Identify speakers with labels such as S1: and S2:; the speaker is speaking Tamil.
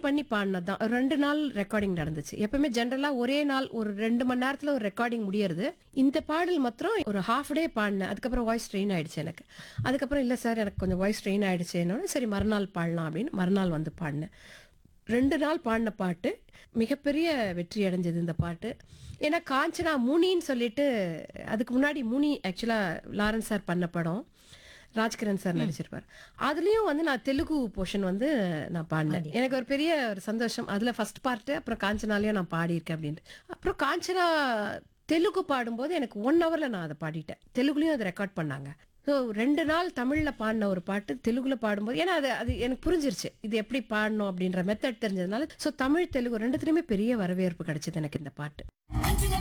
S1: பண்ணி பாடினது தான் ரெண்டு நாள் ரெக்கார்டிங் நடந்துச்சு எப்பவுமே ஜென்ரலா ஒரே நாள் ஒரு ரெண்டு மணி நேரத்துல ஒரு ரெக்கார்டிங் முடியறது இந்த பாடல் மாத்திரம் ஒரு ஹாஃப் டே பாடினேன் அதுக்கப்புறம் வாய்ஸ் ட்ரெயின் ஆயிடுச்சு எனக்கு அதுக்கப்புறம் இல்லை சார் எனக்கு கொஞ்சம் வாய்ஸ் ட்ரெயின் ஆயிடுச்சு என்னோட சரி மறுநாள் பாடலாம் அப்படின்னு மறுநாள் வந்து பாடினேன் ரெண்டு நாள் பாடின பாட்டு மிகப்பெரிய வெற்றி அடைஞ்சது இந்த பாட்டு ஏன்னா காஞ்சனா முனின்னு சொல்லிட்டு அதுக்கு முன்னாடி முனி ஆக்சுவலா லாரன்ஸ் சார் பண்ண படம் ராஜ்கிரண் சார் நடிச்சிருப்பார் அதுலயும் வந்து நான் தெலுங்கு போர்ஷன் வந்து நான் பாடினேன் எனக்கு ஒரு பெரிய ஒரு சந்தோஷம் அதுல ஃபர்ஸ்ட் பார்ட்டு அப்புறம் காஞ்சனாலையும் நான் பாடியிருக்கேன் அப்படின்ட்டு அப்புறம் காஞ்சனா தெலுங்கு பாடும்போது எனக்கு ஒன் ஹவர்ல நான் அதை பாடிட்டேன் தெலுங்குலயும் அதை ரெக்கார்ட் பண்ணாங்க ஸோ ரெண்டு நாள் தமிழ்ல பாடின ஒரு பாட்டு தெலுங்குல பாடும்போது ஏன்னா அது அது எனக்கு புரிஞ்சிருச்சு இது எப்படி பாடணும் அப்படின்ற மெத்தட் தெரிஞ்சதுனால ஸோ தமிழ் தெலுங்கு ரெண்டுத்துலயுமே பெரிய வரவேற்பு கிடைச்சது எனக்கு இந்த பாட்டு
S2: మంచిగా